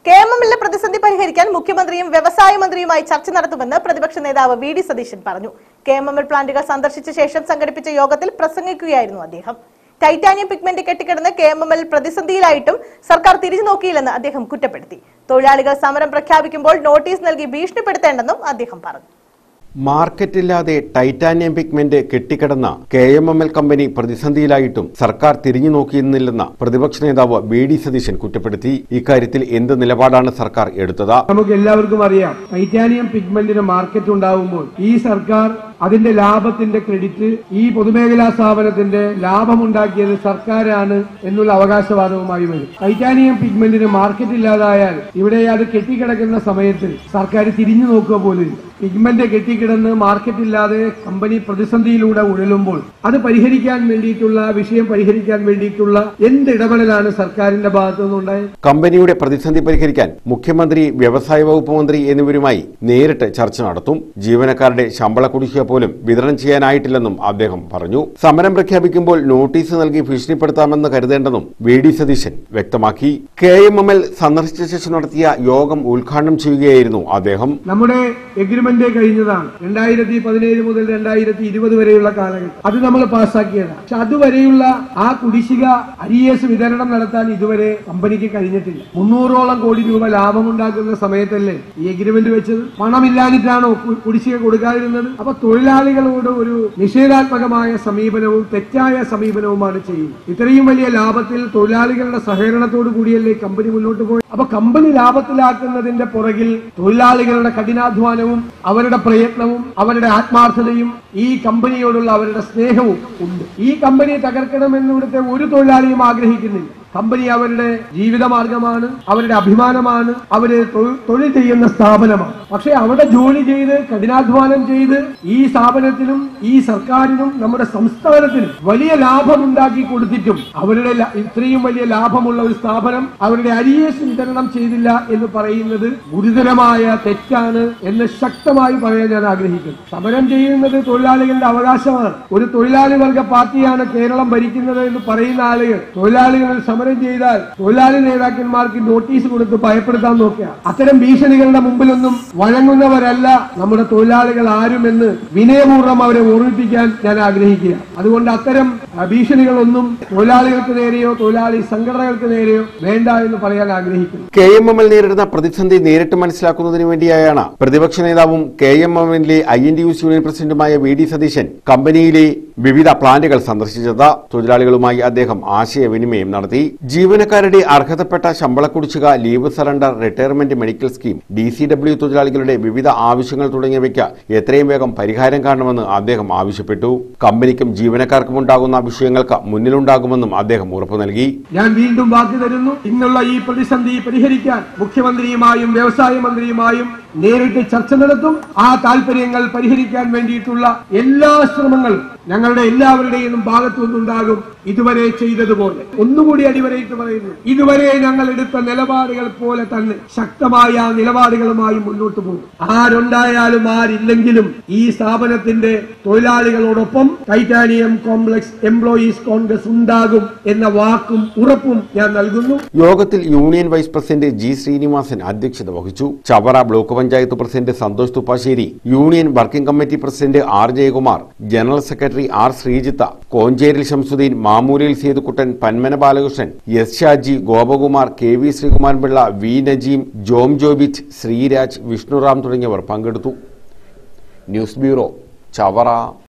K M എമ്മിലെ പ്രതിസന്ധി പരിഹരിക്കാൻ മുഖ്യമന്ത്രിയും വ്യവസായ മന്ത്രിയുമായി ചർച്ച നടത്തുമെന്ന് പ്രതിപക്ഷ നേതാവ് വി ഡി സതീശൻ പറഞ്ഞു കെ എം എം എൽ പ്ലാന്റുകൾ സന്ദർശിച്ച ശേഷം സംഘടിപ്പിച്ച യോഗത്തിൽ പ്രസംഗിക്കുകയായിരുന്നു അദ്ദേഹം ടൈറ്റാനിയം പിഗ്മെന്റ് കെട്ടിക്കിടന്ന് കെ എം എം എൽ പ്രതിസന്ധിയിലായിട്ടും സർക്കാർ തിരിഞ്ഞു നോക്കിയില്ലെന്ന് അദ്ദേഹം കുറ്റപ്പെടുത്തി തൊഴിലാളികൾ സമരം പ്രഖ്യാപിക്കുമ്പോൾ നോട്ടീസ് നൽകി ഭീഷണിപ്പെടുത്തേണ്ടെന്നും അദ്ദേഹം പറഞ്ഞു മാർക്കറ്റില്ലാതെ ടൈറ്റാനിയം പിഗ്മെന്റ് കെട്ടിക്കിടന്ന K M M L company പ്രതിസന്ധിയിലായിട്ടും സർക്കാർ തിരിഞ്ഞു നോക്കിയിരുന്നില്ലെന്ന് പ്രതിപക്ഷ നേതാവ് ബി ഡി സതീശൻ കുറ്റപ്പെടുത്തി ഇക്കാര്യത്തിൽ എന്ത് നിലപാടാണ് സർക്കാർ എടുത്തത് നമുക്ക് എല്ലാവർക്കും അറിയാം ടൈറ്റാനിയം പിഗ്മെന്റിന് മാർക്കറ്റ് ഉണ്ടാവുമ്പോൾ ഈ സർക്കാർ അതിന്റെ ലാഭത്തിന്റെ ക്രെഡിറ്റ് ഈ പൊതുമേഖലാ സ്ഥാപനത്തിന്റെ ലാഭമുണ്ടാക്കിയത് സർക്കാരാണ് എന്നുള്ള അവകാശവാദവുമായി വരും ടൈറ്റാനിയം പിഗ്മെന്റിന് മാർക്കറ്റ് ഇല്ലാതായാൽ ഇവിടെ അത് കെട്ടിക്കിടക്കുന്ന സമയത്ത് സർക്കാർ തിരിഞ്ഞു നോക്കുക പോലും ഇല്ല. പിഗ്മെന്റ് കെട്ടിക്കിടന്ന് മാർക്കറ്റ് ഇല്ലാതെ കമ്പനി പ്രതിസന്ധിയിലൂടെ ഉഴലുമ്പോൾ അത് പരിഹരിക്കാൻ വേണ്ടിയിട്ടുള്ള വിഷയം പരിഹരിക്കാൻ വേണ്ടിയിട്ടുള്ള എന്ത് ഇടപെടലാണ് സർക്കാരിന്റെ ഭാഗത്തു നിന്നുണ്ടായത് കമ്പനിയുടെ പ്രതിസന്ധി പരിഹരിക്കാൻ മുഖ്യമന്ത്രി വ്യവസായ വകുപ്പ് മന്ത്രി എന്നിവരുമായി നേരിട്ട് ചർച്ച നടത്തും ജീവനക്കാരുടെ ശമ്പള കുടിശ്ശിക പോലും വിതരണം ചെയ്യാനായിട്ടില്ലെന്നും അദ്ദേഹം പറഞ്ഞു സമരം പ്രഖ്യാപിക്കുമ്പോൾ നോട്ടീസ് നൽകി ഭീഷണിപ്പെടുത്താമെന്ന് കരുതേണ്ടെന്നും വി ഡി സതീശൻ വ്യക്തമാക്കി കെ എം എം എൽ സന്ദർശിച്ച ശേഷം നടത്തിയ യോഗം ഉദ്ഘാടനം ചെയ്യുകയായിരുന്നു അദ്ദേഹം നമ്മുടെ എഗ്രിമെന്റ് കഴിഞ്ഞതാണ് രണ്ടായിരത്തി പതിനേഴ് മുതൽ രണ്ടായിരത്തി ഇരുപത് വരെയുള്ള കാലഘട്ടം അത് നമ്മൾ പാസ്സാക്കിയതാണ് പക്ഷെ അതുവരെയുള്ള ആ കുടിശ്ശിക അരിയേസ് വിതരണം നടത്താൻ ഇതുവരെ കമ്പനിക്ക് കഴിഞ്ഞിട്ടില്ല മുന്നൂറോളം കോടി രൂപ ലാഭമുണ്ടാക്കുന്ന സമയത്തല്ലേ ഈ എഗ്രിമെന്റ് വെച്ചത് പണമില്ലാഞ്ഞിട്ടാണോ കു- കുടിശ്ശിക കൊടുക്കാതിരുന്നത് അപ്പൊ തൊഴിലാളികളോട് ഒരു നിഷേധാത്മകമായ സമീപനവും തെറ്റായ സമീപനവുമാണ് ചെയ്യുന്നത് ഇത്രയും വലിയ ലാഭത്തിൽ തൊഴിലാളികളുടെ സഹകരണത്തോടു കൂടിയല്ലേ കമ്പനി മുന്നോട്ട് പോയി അപ്പൊ കമ്പനി ലാഭത്തിലാക്കുന്നതിന്റെ പുറകിൽ തൊഴിലാളികളുടെ കഠിനാധ്വാനവും അവരുടെ പ്രയത്നവും അവരുടെ ആത്മാർത്ഥതയും ഈ കമ്പനിയോടുള്ള അവരുടെ സ്നേഹവും ഉണ്ട് ഈ കമ്പനി തകർക്കണമെന്ന് ഇവിടുത്തെ ഒരു തൊഴിലാളിയും ആഗ്രഹിക്കുന്നില്ല കമ്പനി അവരുടെ ജീവിതമാർഗമാണ് അവരുടെ അഭിമാനമാണ് അവര് തൊഴിൽ തൊഴിൽ ചെയ്യുന്ന സ്ഥാപനമാണ് പക്ഷെ അവിടെ ജോലി ചെയ്ത് കഠിനാധ്വാനം ചെയ്ത് ഈ സ്ഥാപനത്തിനും ഈ സർക്കാരിനും നമ്മുടെ സംസ്ഥാനത്തിനും വലിയ ലാഭമുണ്ടാക്കി കൊടുത്തിട്ടും അവരുടെ ല- ഇത്രയും വലിയ ലാഭമുള്ള ഒരു സ്ഥാപനം അവരുടെ അരിയേസ് വിതരണം ചെയ്തില്ല എന്ന് പറയുന്നത് ഗുരുതരമായ തെറ്റാണ് എന്ന് ശക്തമായി പറയാൻ ഞാൻ ആഗ്രഹിക്കുന്നു സമരം ചെയ്യുന്നത് തൊഴിലാളികളുടെ അവകാശമാണ് ഒരു തൊഴിലാളി വർഗ പാർട്ടിയാണ് കേരളം ഭരിക്കുന്നത് എന്ന് പറയുന്ന ആളുകൾ തൊഴിലാളികൾ സമരം ചെയ്താൽ തൊഴിലാളി നേതാക്കന്മാർക്ക് നോട്ടീസ് കൊടുത്ത് ഭയപ്പെടുത്താൻ നോക്കുക അത്തരം ഭീഷണികളുടെ മുമ്പിലൊന്നും വഴങ്ങുന്നവരല്ല നമ്മുടെ തൊഴിലാളികൾ ആരുമെന്ന് വിനയപൂർവ്വം അവരെ ഓർമ്മിപ്പിക്കാൻ ഞാൻ ആഗ്രഹിക്കുക അതുകൊണ്ട് അത്തരം ആ, ഭീഷണികളൊന്നും തൊഴിലാളികൾക്ക് നേരെയോ തൊഴിലാളി സംഘടനകൾക്ക് നേരെയോ വേണ്ട എന്ന് പറയാൻ ആഗ്രഹിക്കുന്നു കെ എം എം എൽ നേരിടുന്ന പ്രതിസന്ധി നേരിട്ട് മനസ്സിലാക്കുന്നതിന് വേണ്ടിയായാണ് പ്രതിപക്ഷ നേതാവും കെ എം എം എല്ലിലെ I N D U union പ്രസിഡന്റുമായ വി ഡി സതീശൻ കമ്പനിയിലെ വിവിധ പ്ലാന്റുകൾ സന്ദർശിച്ചത് തൊഴിലാളികളുമായി അദ്ദേഹം ആശയവിനിമയം നടത്തി ജീവനക്കാരുടെ അർഹതപ്പെട്ട ശമ്പള കുടിശ്ശിക leave surrender retirement medical scheme D C W തൊഴിലാളികളുടെ വിവിധ ആവശ്യങ്ങൾ തുടങ്ങിയവയ്ക്ക് എത്രയും വേഗം പരിഹാരം കാണണമെന്ന് അദ്ദേഹം ആവശ്യപ്പെട്ടു കമ്പനിക്കും ജീവനക്കാർക്കും ഉണ്ടാകുന്ന വിഷയങ്ങൾക്ക് മുന്നിലുണ്ടാകുമെന്നും അദ്ദേഹം ഉറപ്പു നൽകി ഞാൻ വീണ്ടും വാക്ക് തരുന്നു ഇന്നുള്ള ഈ പ്രതിസന്ധി പരിഹരിക്കാൻ മുഖ്യമന്ത്രിയുമായും വ്യവസായ മന്ത്രിയുമായും നേരിട്ട് ചർച്ച നടത്തും ആ താല്പര്യങ്ങൾ പരിഹരിക്കാൻ വേണ്ടിയിട്ടുള്ള എല്ലാ ശ്രമങ്ങളും ഞങ്ങളുടെ എല്ലാവരുടെയും ഭാഗത്തു നിന്നുണ്ടാകും ഇതുവരെ ചെയ്തതുപോലെ ഒന്നുകൂടി അടിവരയിട്ട് പറയുന്നു ഇതുവരെ ഞങ്ങൾ എടുത്ത നിലപാടുകൾ പോലെ തന്നെ ശക്തമായ ആ നിലപാടുകളുമായി മുന്നോട്ട് പോകും ആരുണ്ടായാലും ആരില്ലെങ്കിലും ഈ സ്ഥാപനത്തിന്റെ തൊഴിലാളികളോടൊപ്പം ടൈറ്റാനിയം കോംപ്ലക്സ് എംപ്ലോയീസ് കോൺഗ്രസ് ഉണ്ടാകും എന്ന വാക്കും ഉറപ്പും ഞാൻ നൽകുന്നു യോഗത്തിൽ union vice president G Srinivasan അധ്യക്ഷത വഹിച്ചു Chavara block panchayat president Santhosh Thuppassery union working committee president R Jayakumar general secretary R Sreejith Koncheril Shamsuddin Mamoolil Sethukuttan Panmana Balakrishnan S Shaji Gopakumar K V Sreekumaranpillai V Najeem Jom Jobich Sreeraj Vishnuram തുടങ്ങിയവർ പങ്കെടുത്തു ന്യൂസ് ബ്യൂറോ ചവറ